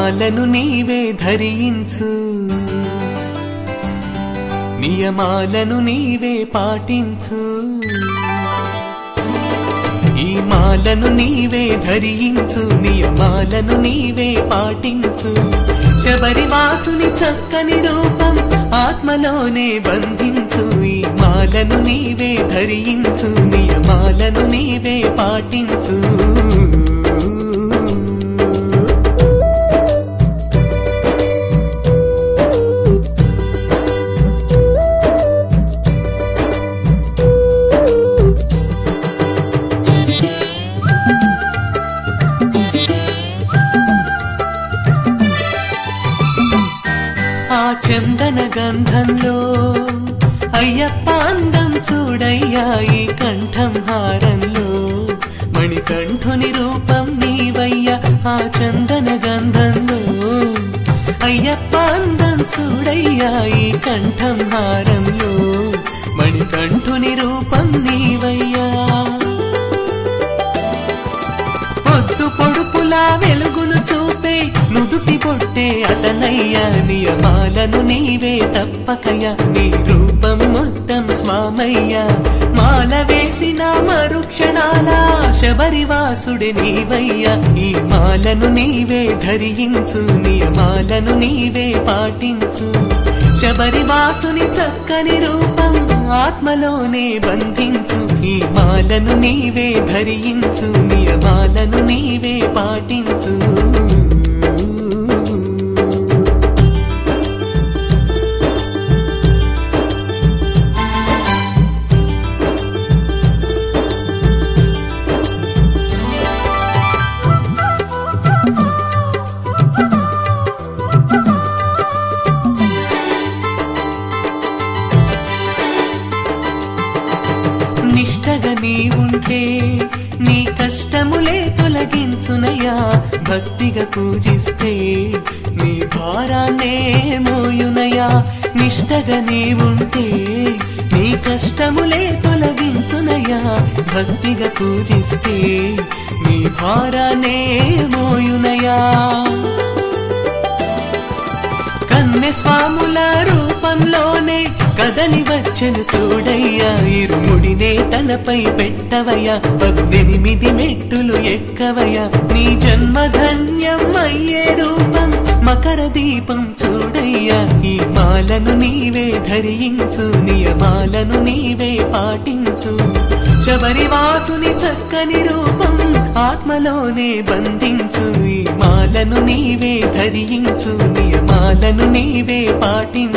మాలను నీవే ధరించు నియమాలను నీవే పాటించు ఈ మాలను నీవే ధరించు నియమాలను నీవే పాటించు శబరివాసుని చక్కని రూపం ఆత్మలోనే బంధించు ఈ మాలను నీవే ధరించు నియమాలను నీవే పాటించు ఆ చందన గంధంలో అయ్యప్ప అందం చూడయ్యా ఈ కంఠం హారంలో మణికంఠుని రూపం నీవయ్యా ఆ చందన గంధంలో అయ్యప్ప అందం చూడయ్యా ఈ కంఠం హారంలో మణికంఠుని రూపం నీవయ్యా పొద్దు పొడుపులా వెలుగును చూపే నుదుటి పొట్టే అతనయ్యా నియమాలను నీవే తప్పకయ్యా నీ రూపం మొత్తం స్వామయ్యా మాల వేసిన మరుక్షణాల శబరివాసుడి నీవయ్యా ఈ మాలను నీవే ధరించు నియమాలను నీవే పాటించు శబరివాసుని చక్కని రూపం ఆత్మలోనే బంధించు ఈ మాలను నీవే ధరించు నియమాలను నీవే పాటించు నిష్టగా నీ ఉంటే నీ కష్టములే తొలగించునయా భక్తిగా పూజిస్తే నీ భారాన్నే మోయునయా నిష్టగా నీ ఉంటే నీ కష్టములే తొలగించునయా భక్తిగా పూజిస్తే నీ భారాన్నే మోయునయా కన్నె స్వాముల రూపంలోనే కదలి వచ్చను చూడయ్యా ఇరుముడినే తలపై పెట్టవయ్యా పద్దెనిమిది మెట్టులు ఎక్కవయ్యా నీ జన్మధన్యం అయ్యే రూపం మకర దీపం చూడయ్యా ఈ మాలను నీవే ధరించు నియమాలను నీవే పాటించు శబరివాసుని చక్కని రూపం ఆత్మలోనే బంధించు ఈ మాలను నీవే ధరించు నియమాలను నీవే పాటించు